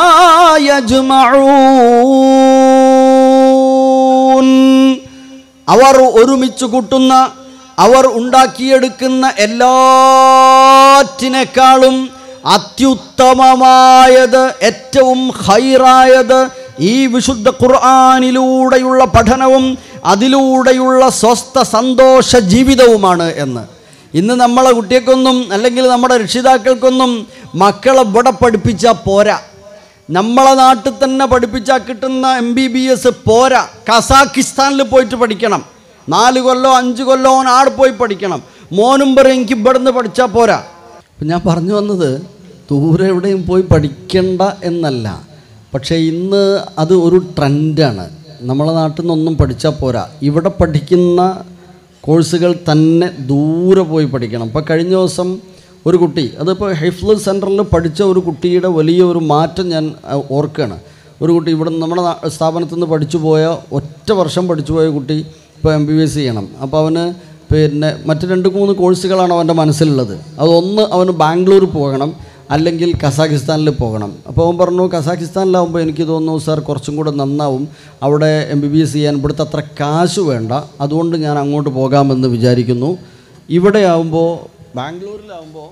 യജ്മഊൻ. അവർ ഒരുമിച്ച് കൂട്ടുന്ന അവർ ഉണ്ടാക്കിയെടുക്കുന്ന എല്ലാറ്റിനേക്കാളും അത്യുത്തമമായത് ഏറ്റവും ഹൈറായത് ഈ വിശുദ്ധ ഖുർആാനിലൂടെയുള്ള പഠനവും അതിലൂടെയുള്ള സ്വസ്ഥ സന്തോഷ ജീവിതവുമാണ് എന്ന് ഇന്ന് നമ്മളെ കുട്ടികൾക്കൊന്നും അല്ലെങ്കിൽ നമ്മുടെ രക്ഷിതാക്കൾക്കൊന്നും മക്കളെ ഇവിടെ പഠിപ്പിച്ചാൽ പോരാ നമ്മളെ നാട്ടിൽ തന്നെ പഠിപ്പിച്ചാൽ കിട്ടുന്ന എം ബി ബി എസ് പോരാ കസാക്കിസ്ഥാനിൽ പോയിട്ട് പഠിക്കണം നാല് കൊല്ലോ അഞ്ച് കൊല്ലോ ഓൻ ആടെ പോയി പഠിക്കണം മോനും പറയും എനിക്ക് ഇവിടുന്ന് പഠിച്ചാൽ പോരാ അപ്പം ഞാൻ പറഞ്ഞു വന്നത് ദൂരെ എവിടെയും പോയി പഠിക്കണ്ട എന്നല്ല പക്ഷേ ഇന്ന് അത് ഒരു ട്രെൻഡാണ് നമ്മളെ നാട്ടിൽ നിന്നൊന്നും പഠിച്ചാൽ പോരാ ഇവിടെ പഠിക്കുന്ന കോഴ്സുകൾ തന്നെ ദൂരെ പോയി പഠിക്കണം ഇപ്പോൾ കഴിഞ്ഞ ദിവസം ഒരു കുട്ടി അതിപ്പോൾ ഹിഫ്ല് സെൻറ്ററിൽ പഠിച്ച ഒരു കുട്ടിയുടെ വലിയ ഒരു മാറ്റം ഞാൻ അഹ്, ഓർക്കുകയാണ് ഒരു കുട്ടി ഇവിടെ നമ്മുടെ നാ- സ്ഥാപനത്തിൽ നിന്ന് പഠിച്ചു പോയ ഒറ്റ വർഷം പഠിച്ചു പോയ കുട്ടി ഇപ്പോൾ എം ബി ബി എസ് ചെയ്യണം അപ്പോൾ അവന് പിന്നെ മറ്റ് രണ്ട് മൂന്ന് കോഴ്സുകളാണ് അവൻ്റെ മനസ്സിലുള്ളത് അതൊന്ന് അവന് ബാംഗ്ലൂർ പോകണം അല്ലെങ്കിൽ കസാഖിസ്ഥാനിൽ പോകണം അപ്പോൾ അവൻ പറഞ്ഞു കസാഖിസ്ഥാനിലാവുമ്പോൾ എനിക്ക് തോന്നുന്നു സാർ കുറച്ചും കൂടെ നന്നാവും അവിടെ എം ബി ബി എസ് ചെയ്യാൻ ഇവിടുത്തെ അത്ര കാശ് വേണ്ട അതുകൊണ്ട് ഞാൻ അങ്ങോട്ട് പോകാമെന്ന് വിചാരിക്കുന്നു ഇവിടെ ആവുമ്പോൾ ബാംഗ്ലൂരിലാവുമ്പോൾ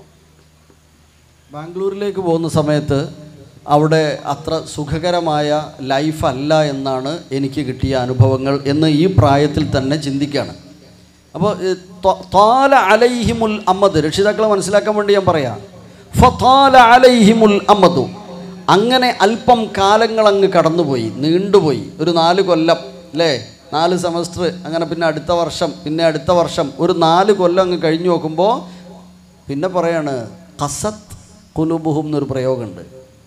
ബാംഗ്ലൂരിലേക്ക് പോകുന്ന സമയത്ത് അവിടെ അത്ര സുഖകരമായ ലൈഫല്ല എന്നാണ് എനിക്ക് കിട്ടിയ അനുഭവങ്ങൾ എന്ന് ഈ പ്രായത്തിൽ തന്നെ ചിന്തിക്കുകയാണ് അപ്പോൾ താല അലൈഹിമുൽ അമ്മദ് രക്ഷിതാക്കളെ മനസ്സിലാക്കാൻ വേണ്ടി ഞാൻ പറയാം ഫതാല അലൈഹിമുൽ അമ്മദു അങ്ങനെ അല്പം കാലങ്ങൾ അങ്ങ് കടന്നുപോയി നീണ്ടുപോയി ഒരു നാല് കൊല്ലം അല്ലേ നാല് സെമസ്റ്റർ അങ്ങനെ പിന്നെ അടുത്ത വർഷം പിന്നെ അടുത്ത വർഷം ഒരു നാല് കൊല്ലം അങ്ങ് കഴിഞ്ഞു നോക്കുമ്പോൾ പിന്നെ പറയാണ് കസത്ത് കുലുബുഹും എന്നൊരു പ്രയോഗമുണ്ട്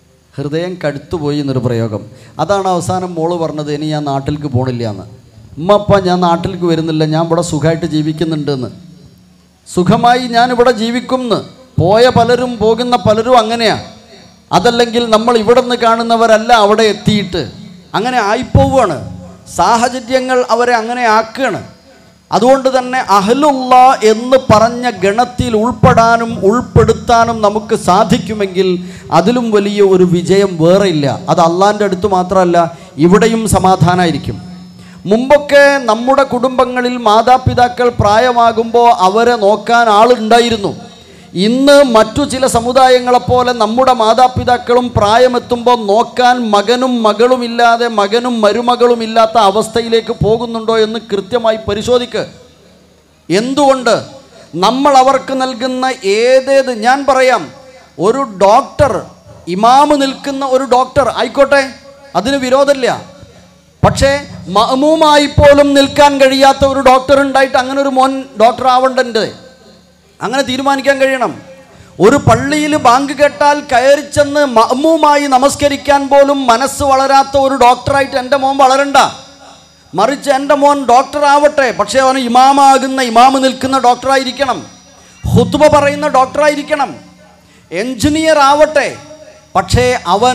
ഹൃദയം കടുത്തുപോയി എന്നൊരു പ്രയോഗം അതാണ് അവസാനം മോള് പറഞ്ഞത് ഇനി ഞാൻ നാട്ടിലേക്ക് പോണില്ല എന്ന് ഉമ്മപ്പ ഞാൻ നാട്ടിലേക്ക് വരുന്നില്ല ഞാൻ ഇവിടെ സുഖമായിട്ട് ജീവിക്കുന്നുണ്ടെന്ന് സുഖമായി ഞാൻ ഇവിടെ ജീവിക്കുമെന്ന് പോയ പലരും പോകുന്ന പലരും അങ്ങനെയാണ് അതല്ലെങ്കിൽ നമ്മൾ ഇവിടെ നിന്ന് കാണുന്നവരല്ല അവിടെ എത്തിയിട്ട് അങ്ങനെ ആയിപ്പോവുകയാണ് സാഹചര്യങ്ങൾ അവരെ അങ്ങനെ ആക്കുകയാണ് അതുകൊണ്ട് തന്നെ അഹ്ലുള്ള എന്ന് പറഞ്ഞ ഗണത്തിൽ ഉൾപ്പെടാനും ഉൾപ്പെടുത്താനും നമുക്ക് സാധിക്കുമെങ്കിൽ അതിലും വലിയ ഒരു വിജയം വേറെയില്ല അത് അള്ളാൻ്റെ അടുത്ത് മാത്രമല്ല ഇവിടെയും സമാധാനമായിരിക്കും മുമ്പൊക്കെ നമ്മുടെ കുടുംബങ്ങളിൽ മാതാപിതാക്കൾ പ്രായമാകുമ്പോൾ അവരെ നോക്കാൻ ആളുണ്ടായിരുന്നു ഇന്ന് മറ്റു ചില സമുദായങ്ങളെപ്പോലെ നമ്മുടെ മാതാപിതാക്കളും പ്രായമെത്തുമ്പോൾ നോക്കാൻ മകനും മകളുമില്ലാതെ മകനും മരുമകളും ഇല്ലാത്ത അവസ്ഥയിലേക്ക് പോകുന്നുണ്ടോ എന്ന് കൃത്യമായി പരിശോധിക്ക് എന്തുകൊണ്ട് നമ്മൾ അവർക്ക് നൽകുന്ന ഏതേത് ഞാൻ പറയാം ഒരു ഡോക്ടർ ഇമാമ് നിൽക്കുന്ന ഒരു ഡോക്ടർ ആയിക്കോട്ടെ അതിന് വിരോധമില്ല പക്ഷേ മഅമൂമായി പോലും നിൽക്കാൻ കഴിയാത്ത ഒരു ഡോക്ടർ ഉണ്ടായിട്ട് അങ്ങനെ ഒരു മോൻ ഡോക്ടർ ആവണ്ടത് അങ്ങനെ തീരുമാനിക്കാൻ കഴിയണം ഒരു പള്ളിയിൽ ബാങ്ക് കേട്ടാൽ കയറി ചെന്ന് മഅമൂമായി നമസ്കരിക്കാൻ പോലും മനസ്സ് വളരാത്ത ഒരു ഡോക്ടറായിട്ട് എൻ്റെ മോൻ വളരണ്ട മറിച്ച് എൻ്റെ മോൻ ഡോക്ടർ ആവട്ടെ പക്ഷേ അവൻ ഇമാമാകുന്ന ഇമാമ് നിൽക്കുന്ന ഡോക്ടറായിരിക്കണം ഹുത്തുബ പറയുന്ന ഡോക്ടറായിരിക്കണം എൻജിനീയർ ആവട്ടെ പക്ഷേ അവൻ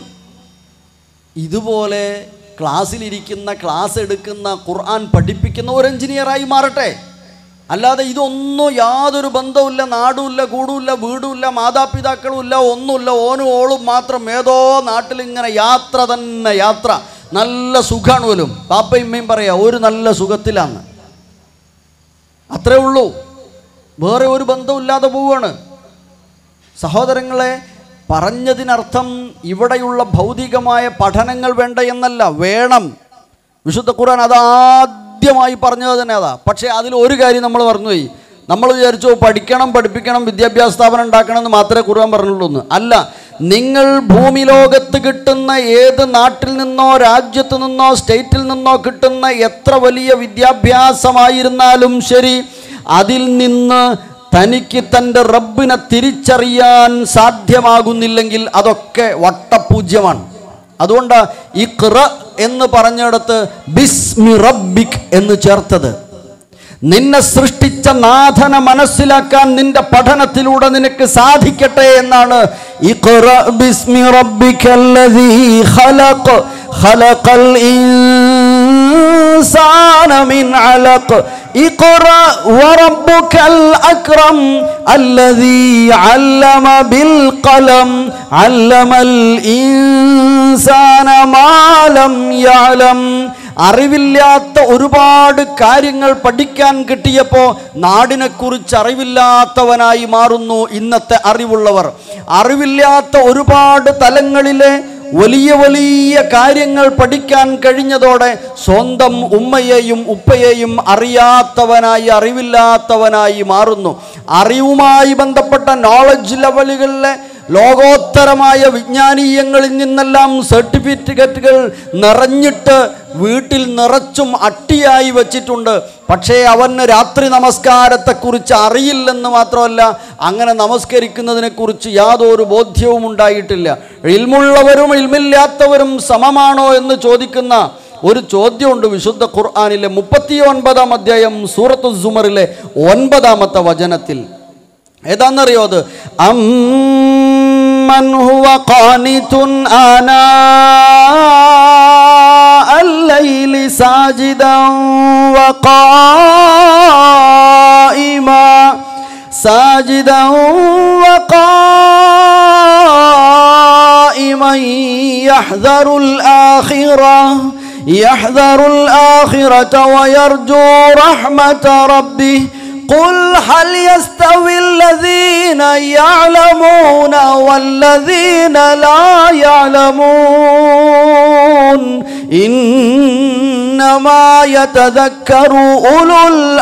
ഇതുപോലെ ക്ലാസ്സിലിരിക്കുന്ന ക്ലാസ് എടുക്കുന്ന ഖുർആൻ പഠിപ്പിക്കുന്ന ഒരു എഞ്ചിനീയറായി മാറട്ടെ അല്ലാതെ ഇതൊന്നും യാതൊരു ബന്ധവുമില്ല നാടുമില്ല കൂടുമില്ല വീടുമില്ല മാതാപിതാക്കളുമില്ല ഒന്നുമില്ല ഓനും ഓളും മാത്രം ഏതോ നാട്ടിലിങ്ങനെ യാത്ര തന്നെ യാത്ര നല്ല സുഖമാണ് പോലും പാപ്പയും ഉമ്മയും പറയാം ഒരു നല്ല സുഖത്തിലാണ് അത്രേ ഉള്ളൂ വേറെ ഒരു ബന്ധമില്ലാതെ പോവുകയാണ് സഹോദരങ്ങളെ പറഞ്ഞതിനർത്ഥം ഇവിടെയുള്ള ഭൗതികമായ പഠനങ്ങൾ വേണ്ട എന്നല്ല വേണം വിശുദ്ധ ഖുർആൻ അത് ആദ്യമായി പറഞ്ഞത് തന്നെ അതാ പക്ഷേ അതിൽ ഒരു കാര്യം നമ്മൾ മറന്നുപോയി നമ്മൾ വിചാരിച്ചു പഠിക്കണം പഠിപ്പിക്കണം വിദ്യാഭ്യാസ സ്ഥാപനം ഉണ്ടാക്കണം എന്ന് മാത്രമേ ഖുർആൻ പറഞ്ഞുള്ളൂ എന്ന് അല്ല നിങ്ങൾ ഭൂമി ലോകത്ത് കിട്ടുന്ന ഏത് നാട്ടിൽ നിന്നോ രാജ്യത്ത് നിന്നോ സ്റ്റേറ്റിൽ നിന്നോ കിട്ടുന്ന എത്ര വലിയ വിദ്യാഭ്യാസമായിരുന്നാലും ശരി അതിൽ നിന്ന് തനിക്ക് തൻ്റെ റബ്ബിനെ തിരിച്ചറിയാൻ സാധ്യമാകുന്നില്ലെങ്കിൽ അതൊക്കെ വട്ടപൂജ്യമാണ് അതുകൊണ്ട് ഈ ഖിറ എന്ന് പറഞ്ഞിടത്ത് ബിസ്മി റബ്ബിക് എന്ന് ചേർത്തത് നിന്നെ സൃഷ്ടിച്ച നാഥനെ മനസ്സിലാക്കാൻ നിന്റെ പഠനത്തിലൂടെ നിനക്ക് സാധിക്കട്ടെ എന്നാണ് ഇഖ്റ ബിസ്മി റബ്ബിക്കല്ലദീ ഖലഖ് ഖലഖൽ ഇൻസാന മിൻ അലഖ് اقرأ وربك الأكرم الذي علم بالقلم علم الإنسان ما لم يعلم അറിവില്ലാത്ത ഒരുപാട് കാര്യങ്ങൾ പഠിക്കാൻ കിട്ടിയപ്പോൾ നാടിനെക്കുറിച്ച് അറിവില്ലാത്തവനായി മാറുന്നു ഇന്നത്തെ അറിവുള്ളവർ അറിവില്ലാത്ത ഒരുപാട് തലങ്ങളിലെ വലിയ വലിയ കാര്യങ്ങൾ പഠിക്കാൻ കഴിഞ്ഞതോടെ സ്വന്തം ഉമ്മയെയും ഉപ്പയെയും അറിയാത്തവനായി അറിവില്ലാത്തവനായി മാറുന്നു അറിവുമായി ബന്ധപ്പെട്ട നോളജ് ലെവലുകളിലെ ലോകോത്തരമായ വിജ്ഞാനീയങ്ങളിൽ നിന്നെല്ലാം സർട്ടിഫിക്കറ്റുകൾ നിറഞ്ഞിട്ട് വീട്ടിൽ നിറച്ചും അട്ടിയായി വച്ചിട്ടുണ്ട് പക്ഷേ അവന് രാത്രി നമസ്കാരത്തെക്കുറിച്ച് അറിയില്ലെന്ന് മാത്രമല്ല അങ്ങനെ നമസ്കരിക്കുന്നതിനെക്കുറിച്ച് യാതൊരു ബോധ്യവും ഉണ്ടായിട്ടില്ല ഇൽമുള്ളവരും ഇൽമില്ലാത്തവരും സമമാണോ എന്ന് ചോദിക്കുന്ന ഒരു ചോദ്യമുണ്ട് വിശുദ്ധ ഖുർആാനിലെ മുപ്പത്തി ഒൻപതാം അധ്യായം സൂറത്തു സുമറിലെ ഒൻപതാമത്തെ വചനത്തിൽ ഏതാണെന്നറിയോ അത് അമ്മൻ ഹുവ ഖാനിതുൻ ആനാ الليل ساجدا وقائما ساجدا وقائما يحذر الآخرة يحذر الآخرة ويرجو رحمة ربه قل هل يستوي الذين يعلمون والذين لا يعلمون إنما يتذكر أولو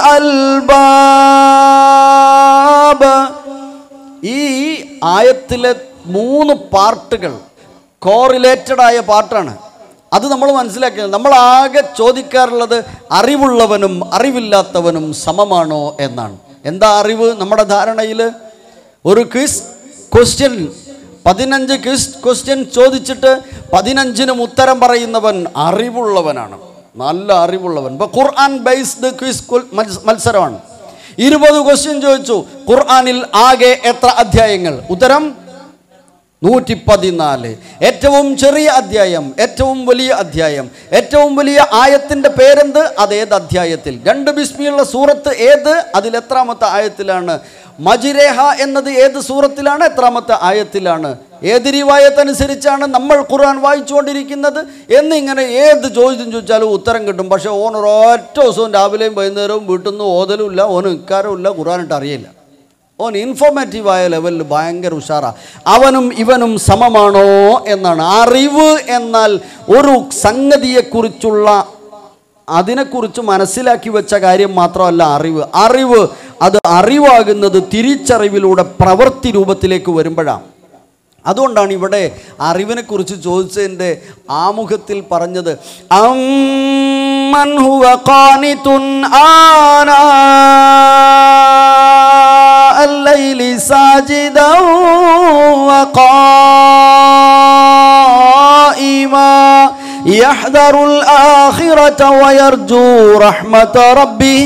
الألباب ഈ ആയത്തിലെ മൂന്ന് പാർട്ടുകൾ കോറിലേറ്റഡ് ആയ പാർട്ടാണ് അത് നമ്മൾ മനസ്സിലാക്കിയത് നമ്മൾ ആകെ ചോദിക്കാറുള്ളത് അറിവുള്ളവനും അറിവില്ലാത്തവനും സമമാണോ എന്നാണ് എന്താ അറിവ് നമ്മുടെ ധാരണയിൽ ഒരു ക്വിസ് ക്വസ്റ്റ്യൻ പതിനഞ്ച് ക്വിസ് ക്വസ്റ്റ്യൻ ചോദിച്ചിട്ട് പതിനഞ്ചിനും ഉത്തരം പറയുന്നവൻ അറിവുള്ളവനാണ് നല്ല അറിവുള്ളവൻ ഇപ്പോൾ ഖുർആൻ ബേസ്ഡ് ക്വിസ് മത്സരമാണ് ഇരുപത് ക്വസ്റ്റ്യൻ ചോദിച്ചു ഖുർആനിൽ ആകെ എത്ര അധ്യായങ്ങൾ ഉത്തരം നൂറ്റി പതിനാല് ഏറ്റവും ചെറിയ അധ്യായം ഏറ്റവും വലിയ അധ്യായം ഏറ്റവും വലിയ ആയത്തിൻ്റെ പേരെന്ത് അത് ഏത് അധ്യായത്തിൽ രണ്ട് ബിസ്മിയുള്ള സൂറത്ത് ഏത് അതിൽ എത്രാമത്തെ ആയത്തിലാണ് മജിരേഹ എന്നത് ഏത് സൂറത്തിലാണ് എത്രാമത്തെ ആയത്തിലാണ് ഏത് റിവായത്തനുസരിച്ചാണ് നമ്മൾ ഖുർആൻ വായിച്ചുകൊണ്ടിരിക്കുന്നത് എന്നിങ്ങനെ ഏത് ചോദ്യം ചോദിച്ചാലും ഉത്തരം കിട്ടും പക്ഷേ ഓൻ ഒരൊറ്റ ദിവസവും രാവിലെയും വൈകുന്നേരവും വീട്ടിൽ നിന്ന് ഓതലും ഇല്ല ഓന് ഇക്കാരവും ഇല്ല ഖുർആനിട്ട് അറിയില്ല ഓൻ ഇൻഫോർമേറ്റീവായ ലെവലിൽ ഭയങ്കര ഉഷാറാ അവനും ഇവനും സമമാണോ എന്നാണ് അറിവ് എന്നാൽ ഒരു സംഗതിയെക്കുറിച്ചുള്ള അതിനെക്കുറിച്ച് മനസ്സിലാക്കി വെച്ച കാര്യം മാത്രമല്ല അറിവ് അറിവ് അത് അറിവാകുന്നത് തിരിച്ചറിവിലൂടെ പ്രവൃത്തി രൂപത്തിലേക്ക് വരുമ്പോഴാണ് അതുകൊണ്ടാണ് ഇവിടെ അറിവിനെക്കുറിച്ച് ചോദിച്ചതിൻ്റെ ആമുഖത്തിൽ പറഞ്ഞത് അമ്മൻ ഹുവ ഖാനിതുൻ آناء الليل ساجدا وقائما يحذر الآخرة ويرجو رحمة ربه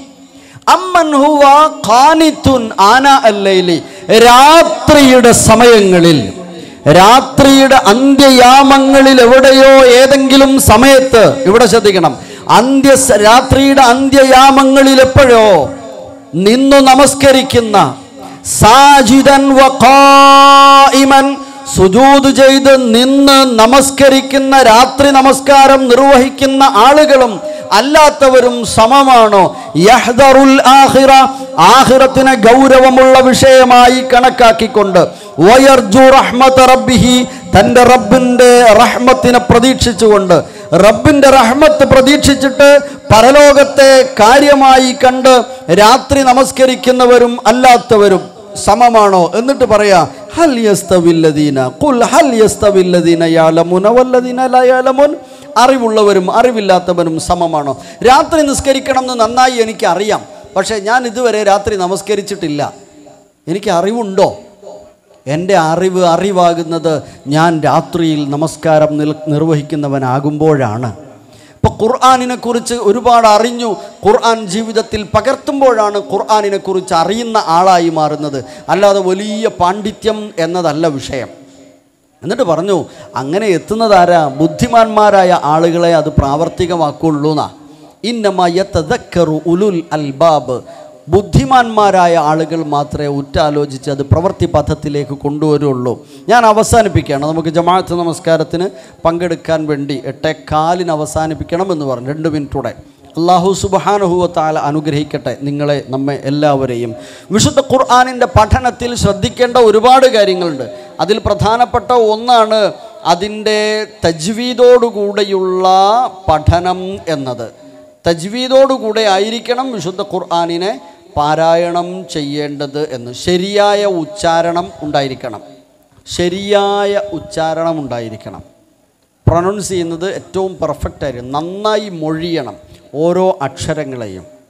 അമ്മൻ ഹുവ ഖാനിത്തുൻ ആന അല്ലൈലി രാത്രിയുടെ സമയങ്ങളിൽ രാത്രിയുടെ അന്ത്യയാമങ്ങളിൽ എവിടെയോ ഏതെങ്കിലും സമയത്ത് ഇവിടെ ശ്രദ്ധിക്കണം അന്ത്യ രാത്രിയുടെ അന്ത്യയാമങ്ങളിൽ എപ്പോഴോ നിന്നു നമസ്കരിക്കുന്ന സാജിദൻ വഖായിമൻ സുജൂദ് ചെയ്ത് നിന്ന് നമസ്കരിക്കുന്ന രാത്രി നമസ്കാരം നിർവഹിക്കുന്ന ആളുകളും അല്ലാത്തവരും സമമാണോ യഹ്ദറുൽ ആഖിറ ആഖിറത്തിനെ ഗൗരവമുള്ള വിഷയമായി കണക്കാക്കിക്കൊണ്ട് വയർജു റഹ്മത്ത് റബ്ബിഹി തൻ്റെ റബ്ബിൻ്റെ റഹ്മത്തിനെ പ്രതീക്ഷിച്ചുകൊണ്ട് റബ്ബിൻ്റെ റഹ്മത്ത് പ്രതീക്ഷിച്ചിട്ട് പരലോകത്തെ കാര്യമായി കണ്ട് രാത്രി നമസ്കരിക്കുന്നവരും അല്ലാത്തവരും സമമാണോ എന്നിട്ട് പറയാ ഹൽ യസ്തവില്ലദീന ഖുൽ ഹൽ യസ്തവില്ലദീന യഅലമുന വല്ലദീന ലാ യഅലമുൻ അറിവുള്ളവരും അറിവില്ലാത്തവരും സമമാണോ രാത്രി നിസ്കരിക്കണം എന്ന് നന്നായി എനിക്ക് അറിയാം പക്ഷേ ഞാൻ ഇതുവരെ രാത്രി നമസ്കരിച്ചിട്ടില്ല എനിക്ക് അറിവുണ്ടോ എൻ്റെ അറിവ് അറിവാകുന്നത് ഞാൻ രാത്രിയിൽ നമസ്കാരം നിൽ നിർവഹിക്കുന്നവനാകുമ്പോഴാണ് ഇപ്പോൾ ഖുർആാനിനെ കുറിച്ച് ഒരുപാട് അറിഞ്ഞു ഖുർആൻ ജീവിതത്തിൽ പകർത്തുമ്പോഴാണ് ഖുർആാനിനെ കുറിച്ച് അറിയുന്ന ആളായി മാറുന്നത് അല്ലാതെ വലിയ പാണ്ഡിത്യം എന്നതല്ല വിഷയം എന്നിട്ട് പറഞ്ഞു അങ്ങനെ എത്തുന്നതാരാ ബുദ്ധിമാന്മാരായ ആളുകളെ അത് പ്രാവർത്തികമാക്കുള്ളൂ എന്നാ ഇന്നമയത്തക്കറു ഉലുൽ അൽബാബ് ബുദ്ധിമാന്മാരായ ആളുകൾ മാത്രമേ ഉറ്റാലോചിച്ച് അത് പ്രവൃത്തി പഥത്തിലേക്ക് കൊണ്ടുവരുള്ളൂ ഞാൻ അവസാനിപ്പിക്കുകയാണ് നമുക്ക് ജമാഅത്ത് നമസ്കാരത്തിന് പങ്കെടുക്കാൻ വേണ്ടി എട്ടേക്കാലിന് അവസാനിപ്പിക്കണം എന്ന് പറഞ്ഞു രണ്ട് മിനിറ്റൂടെ അള്ളാഹു സുബാനുഹുവത്താല അനുഗ്രഹിക്കട്ടെ നിങ്ങളെ നമ്മെ എല്ലാവരെയും വിശുദ്ധ ഖുർആാനിൻ്റെ പഠനത്തിൽ ശ്രദ്ധിക്കേണ്ട ഒരുപാട് കാര്യങ്ങളുണ്ട് അതിൽ പ്രധാനപ്പെട്ട ഒന്നാണ് അതിൻ്റെ തജ്വീദോടുകൂടെയുള്ള പഠനം എന്നത് തജ്വീദോടുകൂടെ ആയിരിക്കണം വിശുദ്ധ ഖുർആാനിനെ പാരായണം ചെയ്യേണ്ടത് എന്ന് ശരിയായ ഉച്ചാരണം ഉണ്ടായിരിക്കണം ശരിയായ ഉച്ചാരണം ഉണ്ടായിരിക്കണം പ്രൊനൗൺസ് ചെയ്യുന്നത് ഏറ്റവും പെർഫെക്റ്റ് ആയിരിക്കും നന്നായി മൊഴിയണം ഓരോ അക്ഷരങ്ങളെയും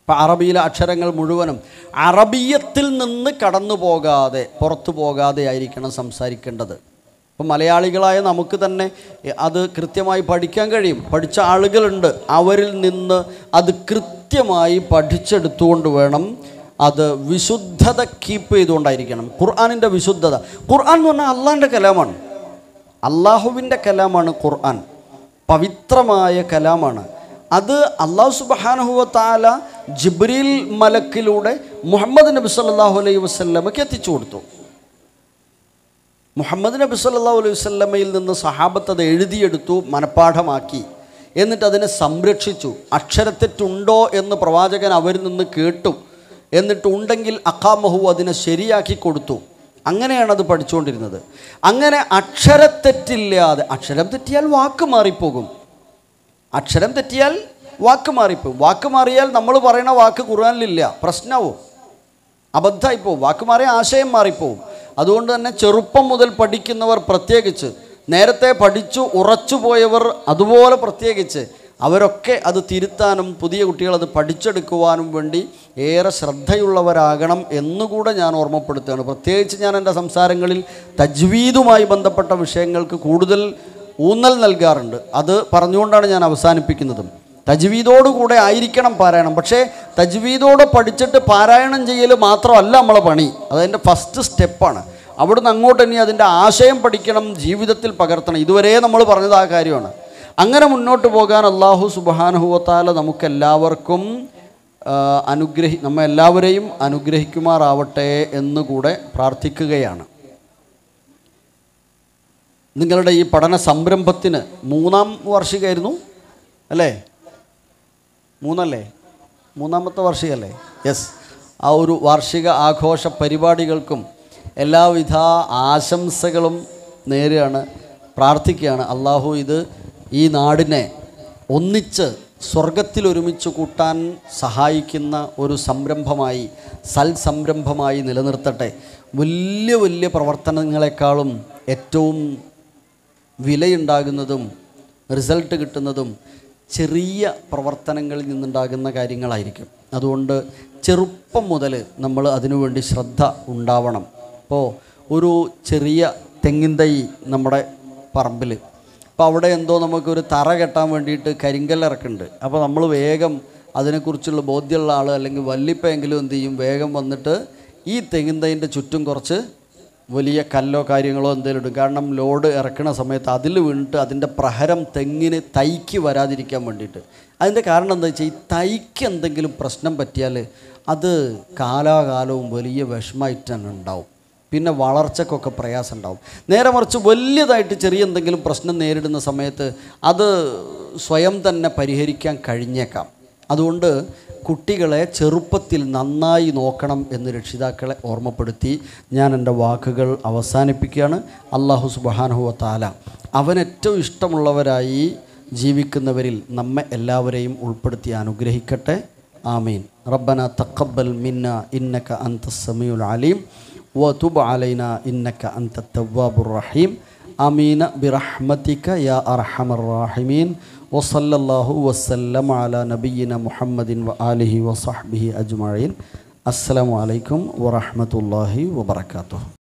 അപ്പം അറബിയിലെ അക്ഷരങ്ങൾ മുഴുവനും അറബിയത്തിൽ നിന്ന് കടന്നു പോകാതെ പുറത്തു പോകാതെ ആയിരിക്കണം സംസാരിക്കേണ്ടത് ഇപ്പം മലയാളികളായ നമുക്ക് തന്നെ അത് കൃത്യമായി പഠിക്കാൻ കഴിയും പഠിച്ച ആളുകളുണ്ട് അവരിൽ നിന്ന് അത് കൃത്യമായി പഠിച്ചെടുത്തുകൊണ്ട് വേണം അത് വിശുദ്ധത കീപ്പ് ചെയ്തുകൊണ്ടായിരിക്കണം ഖുർആാനിൻ്റെ വിശുദ്ധത ഖുർആൻ എന്ന് പറഞ്ഞാൽ അള്ളാഹിൻ്റെ കലാമാണ് അള്ളാഹുവിൻ്റെ കലാമാണ് ഖുർആൻ പവിത്രമായ കലാമാണ് അത് അള്ളാഹു സുബാനഹുവ താല ജിബ്രീൽ മലക്കിലൂടെ മുഹമ്മദ് നബി സല്ലല്ലാഹു അലൈഹി വസല്ലമയ്ക്ക് എത്തിച്ചു കൊടുത്തു മുഹമ്മദ് നബി സല്ലല്ലാഹു അലൈഹി വസല്ലമയിൽ നിന്ന് സഹാബത്ത് അത് എഴുതിയെടുത്തു മനഃപ്പാഠമാക്കി എന്നിട്ട് അതിനെ സംരക്ഷിച്ചു അക്ഷരത്തെറ്റുണ്ടോ എന്ന് പ്രവാചകൻ അവരിൽ നിന്ന് കേട്ടു എന്നിട്ട് ഉണ്ടെങ്കിൽ അക്കാമഹു അതിനെ ശരിയാക്കി കൊടുത്തു അങ്ങനെയാണ് അത് പഠിച്ചുകൊണ്ടിരുന്നത് അങ്ങനെ അക്ഷരത്തെറ്റില്ലാതെ അക്ഷരം തെറ്റിയാൽ വാക്ക് മാറിപ്പോകും അക്ഷരം തെറ്റിയാൽ വാക്ക് മാറിപ്പോകും വാക്ക് മാറിയാൽ നമ്മൾ പറയുന്ന വാക്ക് ഖുർആനിലില്ല പ്രശ്നവും അബദ്ധമായിപ്പോവും വാക്ക് മാറിയ ആശയം മാറിപ്പോവും അതുകൊണ്ട് തന്നെ ചെറുപ്പം മുതൽ പഠിക്കുന്നവർ പ്രത്യേകിച്ച് നേരത്തെ പഠിച്ചു ഉറച്ചു പോയവർ അതുപോലെ പ്രത്യേകിച്ച് അവരൊക്കെ അത് തിരുത്താനും പുതിയ കുട്ടികൾ അത് പഠിച്ചെടുക്കുവാനും വേണ്ടി ഏറെ ശ്രദ്ധയുള്ളവരാകണം എന്നുകൂടെ ഞാൻ ഓർമ്മപ്പെടുത്തുകയാണ് പ്രത്യേകിച്ച് ഞാൻ എൻ്റെ സംസാരങ്ങളിൽ തജ്വീദുമായി ബന്ധപ്പെട്ട വിഷയങ്ങൾക്ക് കൂടുതൽ ഊന്നൽ നൽകാറുണ്ട് അത് പറഞ്ഞുകൊണ്ടാണ് ഞാൻ അവസാനിപ്പിക്കുന്നതും തജ്വീദോടുകൂടെ ആയിരിക്കണം പാരായണം പക്ഷേ തജ്വീദോടെ പഠിച്ചിട്ട് പാരായണം ചെയ്യൽ മാത്രമല്ല നമ്മളെ പണി അതതിൻ്റെ ഫസ്റ്റ് സ്റ്റെപ്പാണ് അവിടുന്ന് അങ്ങോട്ട് ഇനി അതിൻ്റെ ആശയം പഠിക്കണം ജീവിതത്തിൽ പകർത്തണം ഇതുവരെ നമ്മൾ പറഞ്ഞത് ആ കാര്യമാണ് അങ്ങനെ മുന്നോട്ട് പോകാൻ അള്ളാഹു സുബാനുഹുവത്താല നമുക്കെല്ലാവർക്കും ആ, അനുഗ്രഹി നമ്മ എല്ലാവരെയും അനുഗ്രഹിക്കുമാറാവട്ടെ എന്നുകൂടെ പ്രാർത്ഥിക്കുകയാണ് നിങ്ങളുടെ ഈ പഠന സംരംഭത്തിന് മൂന്നാം വാർഷികമായിരുന്നു അല്ലേ മൂന്നല്ലേ മൂന്നാമത്തെ വാർഷികമല്ലേ യെസ് ആ ഒരു വാർഷിക ആഘോഷ പരിപാടികൾക്കും എല്ലാവിധ ആശംസകളും നേരെയാണ് പ്രാർത്ഥിക്കുകയാണ് അള്ളാഹു ഇത് ഈ നാടിനെ ഒന്നിച്ച് സ്വർഗത്തിൽ ഒരുമിച്ച് കൂട്ടാൻ സഹായിക്കുന്ന ഒരു സംരംഭമായി സൽ സംരംഭമായി നിലനിർത്തട്ടെ വലിയ വലിയ പ്രവർത്തനങ്ങളെക്കാളും ഏറ്റവും വിലയുണ്ടാകുന്നതും റിസൾട്ട് കിട്ടുന്നതും ചെറിയ പ്രവർത്തനങ്ങളിൽ നിന്നുണ്ടാകുന്ന കാര്യങ്ങളായിരിക്കും അതുകൊണ്ട് ചെറുപ്പം മുതൽ നമ്മൾ അതിനുവേണ്ടി ശ്രദ്ധ ഉണ്ടാവണം ഇപ്പോൾ ഒരു ചെറിയ തെങ്ങിൻ തൈ നമ്മുടെ പറമ്പിൽ അപ്പോൾ അവിടെ എന്തോ നമുക്കൊരു തറ കെട്ടാൻ വേണ്ടിയിട്ട് കരിങ്കല്ല് ഇറക്കുന്നുണ്ട് അപ്പോൾ നമ്മൾ വേഗം അതിനെക്കുറിച്ചുള്ള ബോധ്യമുള്ള ആൾ അല്ലെങ്കിൽ വല്ലിപ്പെങ്കിലും എന്ത് ചെയ്യും വേഗം വന്നിട്ട് ഈ തെങ്ങിൻ തൈൻ്റെ ചുറ്റും കുറച്ച് വലിയ കല്ലോ കാര്യങ്ങളോ എന്തെങ്കിലും ഇടും കാരണം ലോഡ് ഇറക്കുന്ന സമയത്ത് അതിൽ വീണിട്ട് അതിൻ്റെ പ്രഹരം തെങ്ങിന് തൈക്ക് വരാതിരിക്കാൻ വേണ്ടിയിട്ട് അതിൻ്റെ കാരണം എന്താ വെച്ചാൽ ഈ തൈക്ക് എന്തെങ്കിലും പ്രശ്നം പറ്റിയാൽ അത് കാലാകാലവും വലിയ വിഷമമായിട്ട് തന്നെ ഉണ്ടാവും പിന്നെ വളർച്ചക്കൊക്കെ പ്രയാസം ഉണ്ടാവും നേരെ മറിച്ച് വലിയതായിട്ട് ചെറിയ എന്തെങ്കിലും പ്രശ്നം നേരിടുന്ന സമയത്ത് അത് സ്വയം തന്നെ പരിഹരിക്കാൻ കഴിഞ്ഞേക്കാം അതുകൊണ്ട് കുട്ടികളെ ചെറുപ്പത്തിൽ നന്നായി നോക്കണം എന്ന് രക്ഷിതാക്കളെ ഓർമ്മപ്പെടുത്തി ഞാൻ എൻ്റെ വാക്കുകൾ അവസാനിപ്പിക്കുകയാണ് അള്ളാഹു സുബാനഹുവ താല അവൻ ഏറ്റവും ഇഷ്ടമുള്ളവരായി ജീവിക്കുന്നവരിൽ നമ്മെ എല്ലാവരെയും ഉൾപ്പെടുത്തി അനുഗ്രഹിക്കട്ടെ ആമീൻ റബ്ബന തക്കബൽ മിന്ന ഇന്നക അന്ത സമീഉൽ അലീം وتب علينا إنك أنت التواب الرحيم آمين برحمتك يا أرحم الراحمين وصلى الله وسلم على نبينا محمد وآله وصحبه أجمعين السلام عليكم ورحمة الله وبركاته